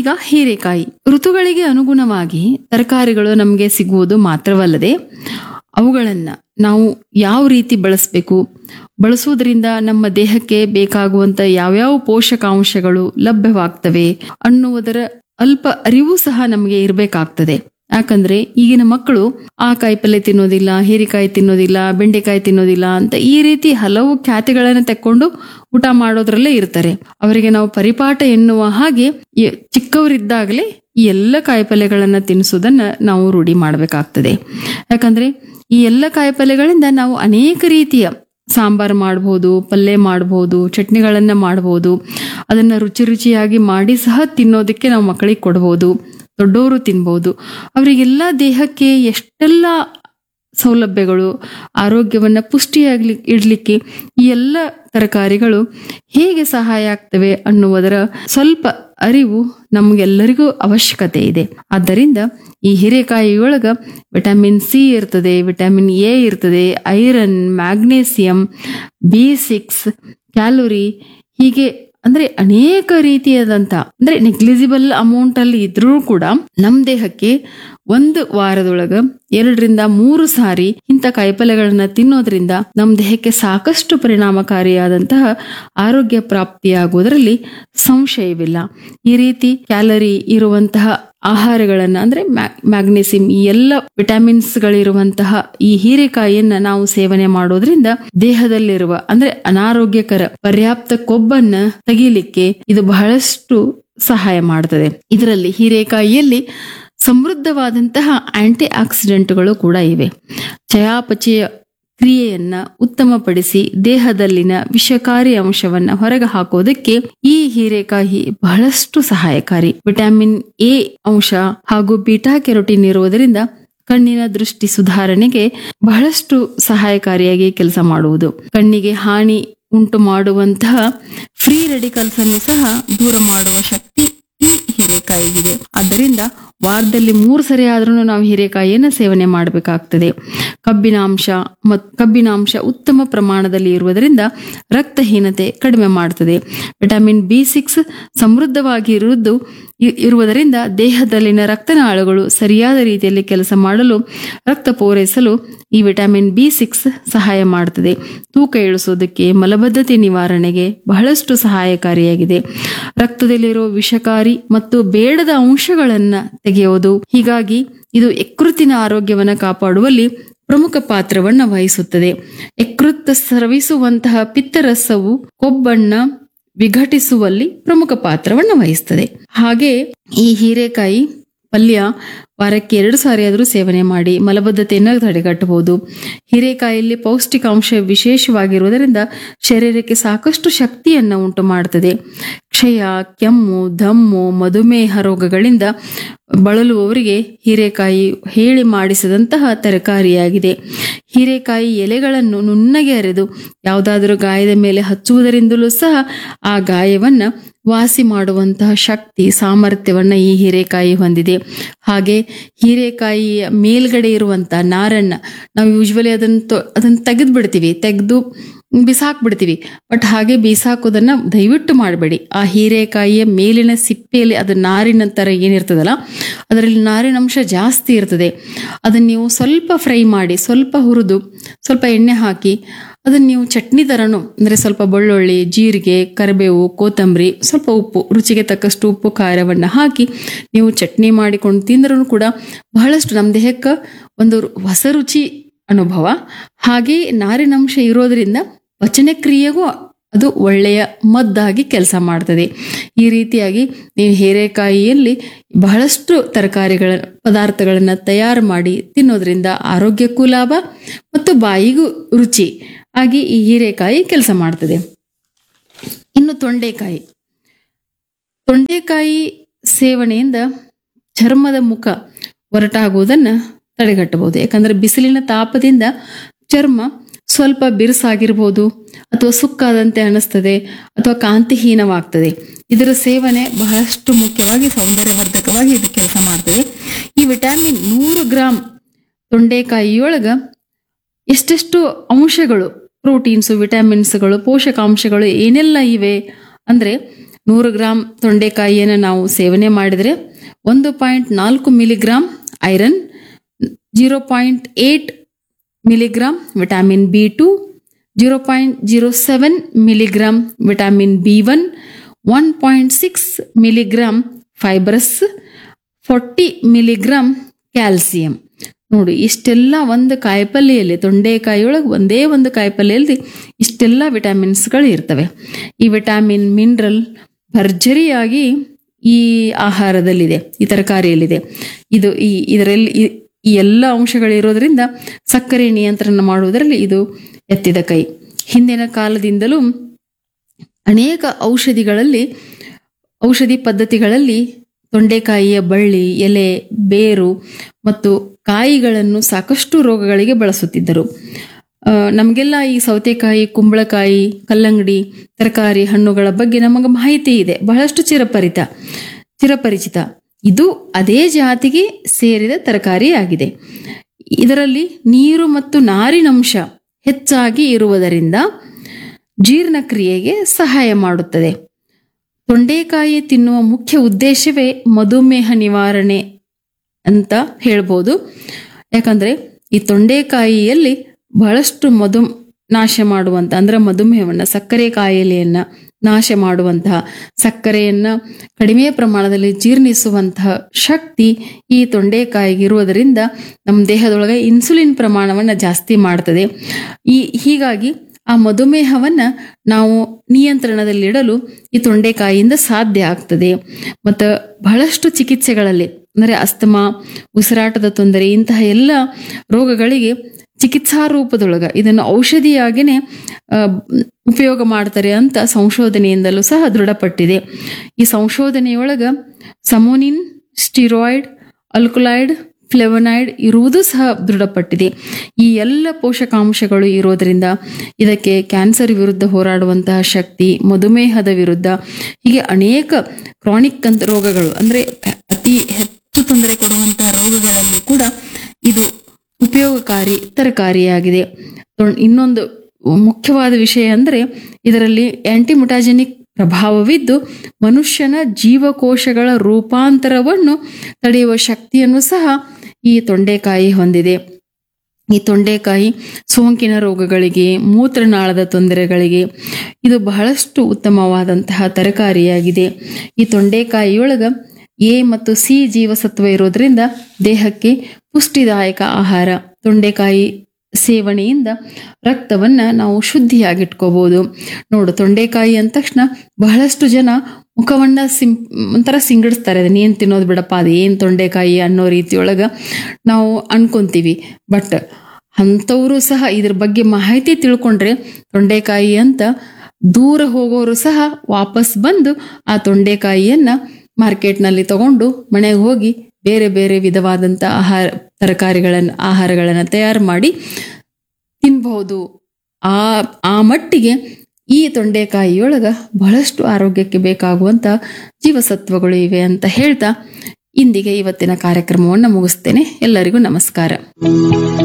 ಈಗ ಹೀರೆಕಾಯಿ ಋತುಗಳಿಗೆ ಅನುಗುಣವಾಗಿ ತರಕಾರಿಗಳು ನಮಗೆ ಸಿಗುವುದು ಮಾತ್ರವಲ್ಲದೆ ಅವುಗಳನ್ನ ನಾವು ಯಾವ ರೀತಿ ಬಳಸಬೇಕು ಬಳಸುವುದರಿಂದ ನಮ್ಮ ದೇಹಕ್ಕೆ ಬೇಕಾಗುವಂತ ಯಾವ್ಯಾವ ಪೋಷಕಾಂಶಗಳು ಲಭ್ಯವಾಗ್ತವೆ ಅನ್ನುವುದರ ಅಲ್ಪ ಅರಿವು ಸಹ ನಮಗೆ ಇರಬೇಕಾಗ್ತದೆ ಯಾಕಂದ್ರೆ ಈಗಿನ ಮಕ್ಕಳು ಆ ಕಾಯಿಪಲ್ಯ ತಿನ್ನೋದಿಲ್ಲ ಹೀರೆಕಾಯಿ ತಿನ್ನೋದಿಲ್ಲ ಬೆಂಡೆಕಾಯಿ ತಿನ್ನೋದಿಲ್ಲ ಅಂತ ಈ ರೀತಿ ಹಲವು ಖ್ಯಾತಿಗಳನ್ನು ತೆಕ್ಕೊಂಡು ಊಟ ಮಾಡೋದ್ರಲ್ಲೇ ಇರ್ತಾರೆ ಅವರಿಗೆ ನಾವು ಪರಿಪಾಠ ಎನ್ನುವ ಹಾಗೆ ಈ- ಚಿಕ್ಕವರಿದ್ದಾಗಲೇ ಈ ಎಲ್ಲ ಕಾಯಿಪಲ್ಯಗಳನ್ನ ತಿನ್ನಿಸೋದನ್ನ ನಾವು ರೂಢಿ ಮಾಡಬೇಕಾಗ್ತದೆ ಯಾಕಂದ್ರೆ ಈ ಎಲ್ಲ ಕಾಯಿಪಲ್ಯಗಳಿಂದ ನಾವು ಅನೇಕ ರೀತಿಯ ಸಾಂಬಾರ್ ಮಾಡಬಹುದು ಪಲ್ಯ ಮಾಡಬಹುದು ಚಟ್ನಿಗಳನ್ನ ಮಾಡಬಹುದು ಅದನ್ನ ರುಚಿ ರುಚಿಯಾಗಿ ಮಾಡಿ ಸಹ ತಿನ್ನೋದಕ್ಕೆ ನಾವು ಮಕ್ಕಳಿಗೆ ಕೊಡ್ಬೋದು ದೊಡ್ಡವರು ತಿನ್ಬಹುದು ಅವರಿಗೆಲ್ಲ ದೇಹಕ್ಕೆ ಎಷ್ಟೆಲ್ಲ ಸೌಲಭ್ಯಗಳು ಆರೋಗ್ಯವನ್ನ ಪುಷ್ಟಿಯಾಗ್ಲಿ ಇಡ್ಲಿಕ್ಕೆ ಈ ಎಲ್ಲ ತರಕಾರಿಗಳು ಹೇಗೆ ಸಹಾಯ ಆಗ್ತವೆ ಅನ್ನುವುದರ ಸ್ವಲ್ಪ ಅರಿವು ನಮಗೆಲ್ಲರಿಗೂ ಅವಶ್ಯಕತೆ ಇದೆ ಆದ್ದರಿಂದ ಈ ಹೀರೆಕಾಯಿಯೊಳಗ ವಿಟಮಿನ್ ಸಿ ಇರ್ತದೆ ವಿಟಮಿನ್ ಎ ಇರ್ತದೆ iron magnesium B six calorie ಹೀಗೆ ಅಂದ್ರೆ ಅನೇಕ ರೀತಿಯಾದಂತ ಅಂದ್ರೆ ನೆಗ್ಲಿಜಿಬಲ್ ಅಮೌಂಟ್ ಅಲ್ಲಿ ಇದ್ರೂ ಕೂಡ ನಮ್ ದೇಹಕ್ಕೆ ಒಂದು ವಾರದೊಳಗ ಎರಡರಿಂದ ಮೂರು ಸಾರಿ ಇಂಥ ಕಾಯಿಪಲ್ಯಗಳನ್ನ ತಿನ್ನೋದ್ರಿಂದ ನಮ್ಮ ದೇಹಕ್ಕೆ ಸಾಕಷ್ಟು ಪರಿಣಾಮಕಾರಿಯಾದಂತಹ ಆರೋಗ್ಯ ಪ್ರಾಪ್ತಿಯಾಗುವುದರಲ್ಲಿ ಸಂಶಯವಿಲ್ಲ ಈ ರೀತಿ ಕ್ಯಾಲರಿ ಇರುವಂತಹ ಆಹಾರಗಳನ್ನ ಅಂದ್ರೆ ಮ್ಯಾಗ್ನೆಸಿಯಂ ಈ ಎಲ್ಲ ವಿಟಮಿನ್ಸ್ ಗಳಿರುವಂತಹ ಈ ಹೀರೆಕಾಯಿಯನ್ನ ನಾವು ಸೇವನೆ ಮಾಡೋದ್ರಿಂದ ದೇಹದಲ್ಲಿರುವ ಅಂದ್ರೆ ಅನಾರೋಗ್ಯಕರ ಪರ್ಯಾಪ್ತ ಕೊಬ್ಬನ್ನ ತೆಗೀಲಿಕ್ಕೆ ಇದು ಬಹಳಷ್ಟು ಸಹಾಯ ಮಾಡ್ತದೆ ಇದರಲ್ಲಿ ಹೀರೆಕಾಯಿಯಲ್ಲಿ ಸಮೃದ್ಧವಾದಂತಹ ಆಂಟಿ ಆಕ್ಸಿಡೆಂಟ್ಗಳು ಕೂಡ ಇವೆ ಚಯಾಪಚಯ ಕ್ರಿಯೆಯನ್ನ ಉತ್ತಮಪಡಿಸಿ ದೇಹದಲ್ಲಿನ ವಿಷಕಾರಿ ಅಂಶವನ್ನ ಹೊರಗೆ ಹಾಕೋದಕ್ಕೆ ಈ ಹೀರೆಕಾಯಿ ಬಹಳಷ್ಟು ಸಹಾಯಕಾರಿ ವಿಟಮಿನ್ ಎ ಅಂಶ ಹಾಗೂ ಬೀಟಾ ಕೆರೋಟಿನ್ ಇರುವುದರಿಂದ ಕಣ್ಣಿನ ದೃಷ್ಟಿ ಸುಧಾರಣೆಗೆ ಬಹಳಷ್ಟು ಸಹಾಯಕಾರಿಯಾಗಿ ಕೆಲಸ ಮಾಡುವುದು ಕಣ್ಣಿಗೆ ಹಾನಿ ಉಂಟು ಮಾಡುವಂತಹ ಫ್ರೀ ರೆಡಿಕಲ್ಸ್ ಅನ್ನು ಸಹ ದೂರ ಮಾಡುವ ಶಕ್ತಿ ಈ ಹೀರೆಕಾಯಿಗಿದೆ ಆದ್ದರಿಂದ ವಾರದಲ್ಲಿ ಮೂರು ಸರಿ ಆದ್ರೂ ನಾವು ಹೀರೆಕಾಯಿಯನ್ನ ಸೇವನೆ ಮಾಡಬೇಕಾಗ್ತದೆ ಕಬ್ಬಿನಾಂಶ ಮತ್ತು ಕಬ್ಬಿನಾಂಶ ಉತ್ತಮ ಪ್ರಮಾಣದಲ್ಲಿ ಇರುವುದರಿಂದ ರಕ್ತಹೀನತೆ ಕಡಿಮೆ ಮಾಡ್ತದೆ ವಿಟಮಿನ್ ಬಿ ಸಿಕ್ಸ್ ಸಮೃದ್ಧವಾಗಿ ಇರುವುದು ಇ- ಇರುವುದರಿಂದ ದೇಹದಲ್ಲಿನ ರಕ್ತನಾಳಗಳು ಸರಿಯಾದ ರೀತಿಯಲ್ಲಿ ಕೆಲಸ ಮಾಡಲು ರಕ್ತ ಪೂರೈಸಲು ಈ ವಿಟಮಿನ್ ಬಿ ಸಿಕ್ಸ್ ಸಹಾಯ ಮಾಡುತ್ತದೆ ತೂಕ ಇಳಿಸೋದಕ್ಕೆ ಮಲಬದ್ಧತೆ ನಿವಾರಣೆಗೆ ಬಹಳಷ್ಟು ಸಹಾಯಕಾರಿಯಾಗಿದೆ ರಕ್ತದಲ್ಲಿರೋ ವಿಷಕಾರಿ ಮತ್ತು ಬೇಡದ ಅಂಶಗಳನ್ನ ತೆಗೆಯೋದು ಹೀಗಾಗಿ ಇದು ಯಕೃತ್ತಿನ ಆರೋಗ್ಯವನ್ನ ಕಾಪಾಡುವಲ್ಲಿ ಪ್ರಮುಖ ಪಾತ್ರವನ್ನ ವಹಿಸುತ್ತದೆ ಯಕೃತ್ ಸ್ರವಿಸುವಂತಹ ಪಿತ್ತರಸವು ಕೊಬ್ಬನ್ನ ವಿಘಟಿಸುವಲ್ಲಿ ಪ್ರಮುಖ ಪಾತ್ರವನ್ನು ವಹಿಸ್ತದೆ ಹಾಗೆ ಈ ಹೀರೆಕಾಯಿ ಪಲ್ಯ ವಾರಕ್ಕೆ ಎರಡು ಸಾರಿ ಆದರೂ ಸೇವನೆ ಮಾಡಿ ಮಲಬದ್ಧತೆಯನ್ನು ತಡೆಗಟ್ಟಬಹುದು ಹೀರೆಕಾಯಲ್ಲಿ ಪೌಷ್ಟಿಕಾಂಶ ವಿಶೇಷವಾಗಿರುವುದರಿಂದ ಶರೀರಕ್ಕೆ ಸಾಕಷ್ಟು ಶಕ್ತಿಯನ್ನು ಉಂಟು ಮಾಡುತ್ತದೆ ಕ್ಷಯ ಕೆಮ್ಮು ದಮ್ಮು ಮಧುಮೇಹ ರೋಗಗಳಿಂದ ಬಳಲುವವರಿಗೆ ಹೀರೆಕಾಯಿ ಹೇಳಿ ಮಾಡಿಸಿದಂತಹ ತರಕಾರಿಯಾಗಿದೆ ಹೀರೆಕಾಯಿ ಎಲೆಗಳನ್ನು ನುಣ್ಣಗೆ ಅರೆದು ಯಾವುದಾದರೂ ಗಾಯದ ಮೇಲೆ ಹಚ್ಚುವುದರಿಂದಲೂ ಸಹ ಆ ಗಾಯವನ್ನ ವಾಸಿ ಮಾಡುವಂತಹ ಶಕ್ತಿ ಸಾಮರ್ಥ್ಯವನ್ನ ಈ ಹೀರೆಕಾಯಿ ಹೊಂದಿದೆ ಹಾಗೆ ಹೀರೆಕಾಯಿಯ ಮೇಲ್ಗಡೆ ಇರುವಂತಹ ನಾರನ್ನ ನಾವು ಯೂಶ್ವಲಿ ಅದನ್ನ ತೊ- ಅದನ್ನ ತೆಗೆದು ಬಿಡ್ತೀವಿ ತೆಗೆದು ಬಿಸಾಕ್ಬಿಡ್ತೀವಿ ಬಟ್ ಹಾಗೆ ಬಿಸಾಕೋದನ್ನ ದಯವಿಟ್ಟು ಮಾಡಬೇಡಿ ಆ ಹೀರೆಕಾಯಿಯ ಮೇಲಿನ ಸಿಪ್ಪೆಯಲ್ಲಿ ಅದು ನಾರಿನ ತರ ಏನಿರ್ತದಲ್ಲ ಅದರಲ್ಲಿ ನಾರಿನ ಅಂಶ ಜಾಸ್ತಿ ಇರ್ತದೆ ಅದನ್ನ ನೀವು ಸ್ವಲ್ಪ ಫ್ರೈ ಮಾಡಿ ಸ್ವಲ್ಪ ಹುರಿದು ಸ್ವಲ್ಪ ಎಣ್ಣೆ ಹಾಕಿ ಅದನ್ನ ನೀವು ಚಟ್ನಿ ತರನು ಅಂದ್ರೆ ಸ್ವಲ್ಪ ಬೆಳ್ಳುಳ್ಳಿ ಜೀರಿಗೆ ಕರಿಬೇವು ಕೊತ್ತಂಬರಿ ಸ್ವಲ್ಪ ಉಪ್ಪು ರುಚಿಗೆ ತಕ್ಕಷ್ಟು ಉಪ್ಪು ಖಾರವನ್ನ ಹಾಕಿ ನೀವು ಚಟ್ನಿ ಮಾಡಿಕೊಂಡು ತಿಂದ್ರೂ ಕೂಡ ಬಹಳಷ್ಟು ನಮ್ಮ ದೇಹಕ್ಕೆ ಒಂದು ಹೊಸ ರುಚಿ ಅನುಭವ ಹಾಗೆ ನಾರಿನಂಶ ಇರೋದ್ರಿಂದ ಪಚನ ಕ್ರಿಯೆಗೂ ಅದು ಒಳ್ಳೆಯ ಮದ್ದಾಗಿ ಕೆಲಸ ಮಾಡ್ತದೆ ಈ ರೀತಿಯಾಗಿ ನೀವು ಹೀರೆಕಾಯಿಯಲ್ಲಿ ಬಹಳಷ್ಟು ತರಕಾರಿಗಳ ಪದಾರ್ಥಗಳನ್ನು ತಯಾರು ಮಾಡಿ ತಿನ್ನೋದ್ರಿಂದ ಆರೋಗ್ಯಕ್ಕೂ ಲಾಭ ಮತ್ತು ಬಾಯಿಗೂ ರುಚಿ ಆಗಿ ಈ ಹೀರೆಕಾಯಿ ಕೆಲಸ ಮಾಡ್ತದೆ ಇನ್ನು ತೊಂಡೆಕಾಯಿ ತೊಂಡೆಕಾಯಿ ಸೇವನೆಯಿಂದ ಚರ್ಮದ ಮುಖ ಒರಟಾಗುವುದನ್ನ ತಡೆಗಟ್ಟಬಹುದು ಯಾಕಂದ್ರೆ ಬಿಸಿಲಿನ ತಾಪದಿಂದ ಚರ್ಮ ಸ್ವಲ್ಪ ಬಿರುಸಾಗಿರ್ಬೋದು ಅಥವಾ ಸುಕ್ಕಾದಂತೆ ಅನಿಸ್ತದೆ ಅಥವಾ ಕಾಂತಿಹೀನವಾಗ್ತದೆ ಇದರ ಸೇವನೆ ಬಹಳಷ್ಟು ಮುಖ್ಯವಾಗಿ ಸೌಂದರ್ಯವರ್ಧಕವಾಗಿ ಇದು ಕೆಲಸ ಮಾಡ್ತದೆ ಈ ವಿಟಮಿನ್ ನೂರು ಗ್ರಾಂ ತೊಂಡೆಕಾಯಿಯೊಳಗ ಎಷ್ಟೆಷ್ಟು ಅಂಶಗಳು ಪ್ರೋಟೀನ್ಸು ವಿಟಮಿನ್ಸ್ಗಳು ಪೋಷಕಾಂಶಗಳು ಏನೆಲ್ಲ ಇವೆ ಅಂದ್ರೆ ನೂರು ಗ್ರಾಂ ತೊಂಡೆಕಾಯಿಯನ್ನು ನಾವು ಸೇವನೆ ಮಾಡಿದರೆ ಒಂದು ಪಾಯಿಂಟ್ ನಾಲ್ಕು milligram iron zero point eight milligram vitamin B two zero point zero seven milligram vitamin B one one point six milligram fibrous forty milligram calcium ನೋಡಿ ಇಷ್ಟೆಲ್ಲ ಒಂದು ಕಾಯಿಪಲ್ಲೆಯಲ್ಲಿ ತೊಂಡೆಕಾಯಿಯೊಳಗೆ ಒಂದೇ ಒಂದು ಕಾಯಿಪಲ್ಲೆಯಲ್ಲಿ ಇಷ್ಟೆಲ್ಲ ವಿಟಮಿನ್ಸ್ಗಳು ಇರ್ತವೆ ಈ ವಿಟಮಿನ್ ಮಿನರಲ್ ಭರ್ಜರಿಯಾಗಿ ಈ ಆಹಾರದಲ್ಲಿದೆ ಈ ತರಕಾರಿಯಲ್ಲಿದೆ ಇದು ಈ ಇದರಲ್ಲಿ ಈ- ಈ ಎಲ್ಲ ಅಂಶಗಳಿರೋದ್ರಿಂದ ಸಕ್ಕರೆ ನಿಯಂತ್ರಣ ಮಾಡುವುದರಲ್ಲಿ ಇದು ಎತ್ತಿದ ಕೈ ಹಿಂದಿನ ಕಾಲದಿಂದಲೂ ಅನೇಕ ಔಷಧಿಗಳಲ್ಲಿ ಔಷಧಿ ಪದ್ಧತಿಗಳಲ್ಲಿ ತೊಂಡೆಕಾಯಿಯ ಬಳ್ಳಿ ಎಲೆ ಬೇರು ಮತ್ತು ಕಾಯಿಗಳನ್ನು ಸಾಕಷ್ಟು ರೋಗಗಳಿಗೆ ಬಳಸುತ್ತಿದ್ದರು ಆ, ನಮಗೆಲ್ಲ ಈ ಸೌತೆಕಾಯಿ ಕುಂಬಳಕಾಯಿ ಕಲ್ಲಂಗಡಿ ತರಕಾರಿ ಹಣ್ಣುಗಳ ಬಗ್ಗೆ ನಮಗೆ ಮಾಹಿತಿ ಇದೆ ಬಹಳಷ್ಟು ಚಿರಪರಿತ ಚಿರಪರಿಚಿತ ಇದು ಅದೇ ಜಾತಿಗೆ ಸೇರಿದ ತರಕಾರಿಯಾಗಿದೆ ಇದರಲ್ಲಿ ನೀರು ಮತ್ತು ನಾರಿನಂಶ ಹೆಚ್ಚಾಗಿ ಇರುವುದರಿಂದ ಜೀರ್ಣಕ್ರಿಯೆಗೆ ಸಹಾಯ ಮಾಡುತ್ತದೆ ತೊಂಡೆಕಾಯಿ ತಿನ್ನುವ ಮುಖ್ಯ ಉದ್ದೇಶವೇ ಮಧುಮೇಹ ನಿವಾರಣೆ ಅಂತ ಹೇಳ್ಬೋದು ಯಾಕಂದ್ರೆ ಈ ತೊಂಡೆಕಾಯಿಯಲ್ಲಿ ಬಹಳಷ್ಟು ಮಧು ನಾಶ ಮಾಡುವಂತ ಅಂದ್ರೆ ಮಧುಮೇಹವನ್ನ ಸಕ್ಕರೆ ಕಾಯಿಲೆಯನ್ನ ನಾಶ ಮಾಡುವಂತಹ ಸಕ್ಕರೆಯನ್ನ ಕಡಿಮೆ ಪ್ರಮಾಣದಲ್ಲಿ ಜೀರ್ಣಿಸುವಂತಹ ಶಕ್ತಿ ಈ ತೊಂಡೆಕಾಯಿಗೆ ಇರುವುದರಿಂದ ನಮ್ಮ ದೇಹದೊಳಗೆ ಇನ್ಸುಲಿನ್ ಪ್ರಮಾಣವನ್ನ ಜಾಸ್ತಿ ಮಾಡ್ತದೆ ಈ ಹೀಗಾಗಿ ಆ ಮಧುಮೇಹವನ್ನ ನಾವು ನಿಯಂತ್ರಣದಲ್ಲಿಡಲು ಈ ತೊಂಡೆಕಾಯಿಯಿಂದ ಸಾಧ್ಯ ಆಗ್ತದೆ ಮತ್ತು ಬಹಳಷ್ಟು ಚಿಕಿತ್ಸೆಗಳಲ್ಲಿ ಅಂದರೆ ಅಸ್ತಮಾ ಉಸಿರಾಟದ ತೊಂದರೆ ಇಂತಹ ಎಲ್ಲ ರೋಗಗಳಿಗೆ ಚಿಕಿತ್ಸಾ ರೂಪದೊಳಗ ಇದನ್ನು ಔಷಧಿಯಾಗಿನೇ ಆ, ಉಪಯೋಗ ಮಾಡ್ತಾರೆ ಅಂತ ಸಂಶೋಧನೆಯಿಂದಲೂ ಸಹ ದೃಢಪಟ್ಟಿದೆ ಈ ಸಂಶೋಧನೆಯೊಳಗ ಸಮೋನಿನ್ ಸ್ಟಿರಾಯ್ಡ್ ಅಲ್ಕುಲೈಡ್ ಫ್ಲೆವನೈಡ್ ಇರುವುದು ಸಹ ದೃಢಪಟ್ಟಿದೆ ಈ ಎಲ್ಲ ಪೋಷಕಾಂಶಗಳು ಇರೋದ್ರಿಂದ ಇದಕ್ಕೆ ಕ್ಯಾನ್ಸರ್ ವಿರುದ್ಧ ಹೋರಾಡುವಂತಹ ಶಕ್ತಿ ಮಧುಮೇಹದ ವಿರುದ್ಧ ಹೀಗೆ ಅನೇಕ ಕ್ರಾನಿಕ್ ಅಂತ ರೋಗಗಳು ಅಂದ್ರೆ ಅತಿ ಹೆಚ್ಚು ತೊಂದರೆ ಕೊಡುವಂತಹ ರೋಗಗಳಲ್ಲಿ ಕೂಡ ಇದು ಉಪಯೋಗಕಾರಿ ತರಕಾರಿಯಾಗಿದೆ ತೊಣ್- ಇನ್ನೊಂದು ಮುಖ್ಯವಾದ ವಿಷಯ ಅಂದರೆ ಇದರಲ್ಲಿ ಆಂಟಿಮುಟಾಜೆನಿಕ್ ಪ್ರಭಾವವಿದ್ದು ಮನುಷ್ಯನ ಜೀವಕೋಶಗಳ ರೂಪಾಂತರವನ್ನು ತಡೆಯುವ ಶಕ್ತಿಯನ್ನು ಸಹ ಈ ತೊಂಡೆಕಾಯಿ ಹೊಂದಿದೆ ಈ ತೊಂಡೆಕಾಯಿ ಸೋಂಕಿನ ರೋಗಗಳಿಗೆ ಮೂತ್ರನಾಳದ ತೊಂದರೆಗಳಿಗೆ ಇದು ಬಹಳಷ್ಟು ಉತ್ತಮವಾದಂತಹ ತರಕಾರಿಯಾಗಿದೆ ಈ ತೊಂಡೆಕಾಯಿಯೊಳಗ ಎ ಮತ್ತು ಸಿ ಜೀವಸತ್ವ ಇರೋದ್ರಿಂದ ದೇಹಕ್ಕೆ ಪುಷ್ಟಿದಾಯಕ ಆಹಾರ ತೊಂಡೆಕಾಯಿ ಸೇವನೆಯಿಂದ ರಕ್ತವನ್ನ ನಾವು ಶುದ್ಧಿಯಾಗಿಟ್ಕೋಬಹುದು ನೋಡು ತೊಂಡೆಕಾಯಿ ಅಂದ ತಕ್ಷಣ ಬಹಳಷ್ಟು ಜನ ಮುಖವನ್ನ ಸಿಂ ಒಂಥರ ಸಿಂಗಡಿಸ್ತಾರೆ ಅದನ್ನ ಏನ್ ತಿನ್ನೋದು ಬಿಡಪ್ಪ ಅದು ಏನ್ ತೊಂಡೆಕಾಯಿ ಅನ್ನೋ ರೀತಿಯೊಳಗ ನಾವು ಅನ್ಕೊಂತೀವಿ ಬಟ್ ಅಂಥವರು ಸಹ ಇದ್ರ ಬಗ್ಗೆ ಮಾಹಿತಿ ತಿಳ್ಕೊಂಡ್ರೆ ತೊಂಡೆಕಾಯಿ ಅಂತ ದೂರ ಹೋಗೋರು ಸಹ ವಾಪಸ್ ಬಂದು ಆ ತೊಂಡೆಕಾಯಿಯನ್ನ ಮಾರ್ಕೆಟ್ನಲ್ಲಿ ತಗೊಂಡು ಮನೆಗೆ ಹೋಗಿ ಬೇರೆ ಬೇರೆ ವಿಧವಾದಂಥ ಆಹಾರ ತರಕಾರಿಗಳನ್ನು ಆಹಾರಗಳನ್ನು ತಯಾರು ಮಾಡಿ ತಿನ್ಬಹುದು ಆ ಆ ಮಟ್ಟಿಗೆ ಈ ತೊಂಡೆಕಾಯಿಯೊಳಗ ಬಹಳಷ್ಟು ಆರೋಗ್ಯಕ್ಕೆ ಬೇಕಾಗುವಂತ ಜೀವಸತ್ವಗಳು ಇವೆ ಅಂತ ಹೇಳ್ತಾ ಇಂದಿಗೆ ಇವತ್ತಿನ ಕಾರ್ಯಕ್ರಮವನ್ನು ಮುಗಿಸ್ತೇನೆ ಎಲ್ಲರಿಗೂ ನಮಸ್ಕಾರ